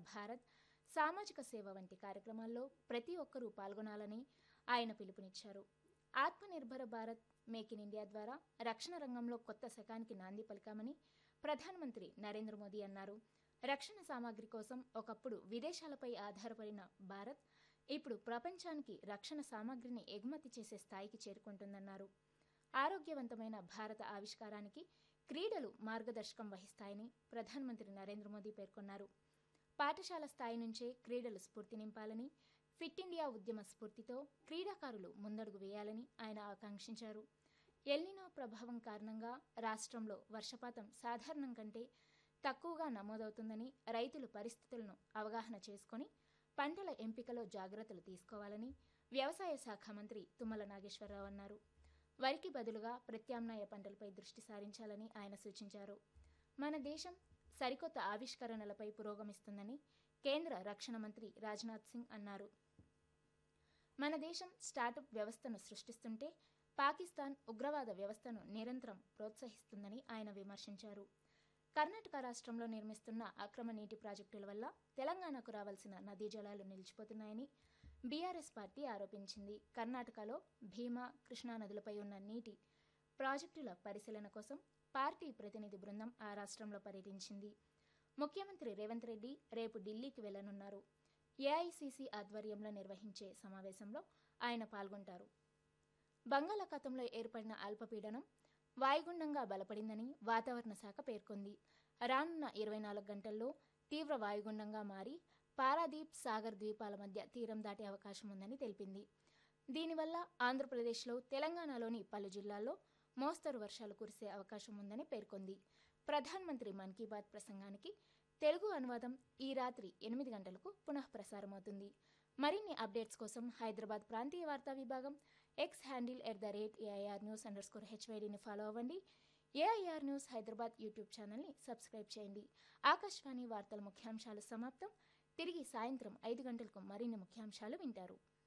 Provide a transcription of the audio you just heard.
భారత్ సామాజిక సేవ వంటి కార్యక్రమాల్లో ప్రతి ఒక్కరూ పాల్గొనాలని ఆయన పిలుపునిచ్చారు Atmanirbhar Bharat make in India ద్వారా రక్షణ రంగంలో కొత్త శకానికి నాంది పలికామని ప్రధానమంత్రి నరేంద్ర మోదీ అన్నారు రక్షణ సామాగ్రి కోసం ఒకప్పుడు విదేశాలపై ఆధారపడిన భారత్ ఇప్పుడు ప్రపంచానికి రక్షణ సామాగ్రిని ఎగుమతి చేసే స్థాయికి చేరుకుంటుందన్నారు ఆరోగ్యవంతమైన భారత ఆవిష్కారానికి క్రీడలు మార్గదర్శకం వహిస్తాయని ప్రధానమంత్రి నరేంద్ర మోదీ పేర్కొన్నారు పాఠశాల స్థాయి నుంచే క్రీడలు స్ఫూర్తి నింపాలని ఫిట్ ఇండియా ఉద్యమ స్ఫూర్తితో క్రీడాకారులు ముందడుగు వేయాలని ఆయన ఆకాంక్షించారు ఎల్నినో ప్రభావం కారణంగా రాష్ట్రంలో వర్షపాతం సాధారణం కంటే తక్కువగా నమోదవుతుందని రైతులు పరిస్థితులను అవగాహన చేసుకుని పంటల ఎంపికలో జాగ్రత్తలు తీసుకోవాలని వ్యవసాయ శాఖ మంత్రి తుమ్మల నాగేశ్వరరావు అన్నారు వరికి బదులుగా ప్రత్యామ్నాయ పంటలపై దృష్టి సారించాలని ఆయన సూచించారు మన దేశం సరికొత్త ఆవిష్కరణలపై పురోగమిస్తుందని కేంద్ర రక్షణ మంత్రి రాజ్నాథ్ సింగ్ అన్నారు మన దేశం స్టార్టప్ వ్యవస్థను సృష్టిస్తుంటే పాకిస్తాన్ ఉగ్రవాద వ్యవస్థను నిరంతరం ప్రోత్సహిస్తుందని ఆయన విమర్శించారు కర్ణాటక రాష్ట్రంలో నిర్మిస్తున్న అక్రమ నీటి ప్రాజెక్టుల వల్ల తెలంగాణకు రావాల్సిన నదీ జలాలు నిలిచిపోతున్నాయని బీఆర్ఎస్ పార్టీ ఆరోపించింది కర్ణాటకలో భీమా కృష్ణా నదులపై ఉన్న నీటి ప్రాజెక్టుల పరిశీలన కోసం పార్టీ ప్రతినిధి బృందం ఆ రాష్ట్రంలో పర్యటించింది ముఖ్యమంత్రి రేవంత్ రెడ్డి రేపు ఢిల్లీకి వెళ్లనున్నారు ఏఐసీసీ ఆధ్వర్యంలో నిర్వహించే సమావేశంలో ఆయన పాల్గొంటారు బంగాళాఖాతంలో ఏర్పడిన అల్పపీడనం వాయుగుండంగా బలపడిందని వాతావరణ శాఖ పేర్కొంది రానున్న ఇరవై నాలుగు గంటల్లో తీవ్ర వాయుగుండంగా మారి పారాదీప్ సాగర్ ద్వీపాల మధ్య తీరం దాటే అవకాశం ఉందని తెలిపింది దీనివల్ల ఆంధ్రప్రదేశ్లో తెలంగాణలోని పలు జిల్లాల్లో మోస్తరు వర్షాలు కురిసే అవకాశం ఉందని పేర్కొంది ప్రధానమంత్రి మన్ కీ బాత్ ప్రసంగానికి తెలుగు అనువాదం ఈ రాత్రి ఎనిమిది గంటలకు పునః ప్రసారమవుతుంది మరిన్ని అప్డేట్స్ కోసం హైదరాబాద్ ప్రాంతీయ వార్తా విభాగం X handle at the rate AIR news underscore స్కోర్ హెచ్వైడీని ఫాలో అవ్వండి ఏఐఆర్ న్యూస్ హైదరాబాద్ యూట్యూబ్ ఛానల్ని సబ్స్క్రైబ్ చేయండి ఆకాశవాణి వార్తల ముఖ్యాంశాలు సమాప్తం తిరిగి సాయంత్రం ఐదు గంటలకు మరిన్ని ముఖ్యాంశాలు వింటారు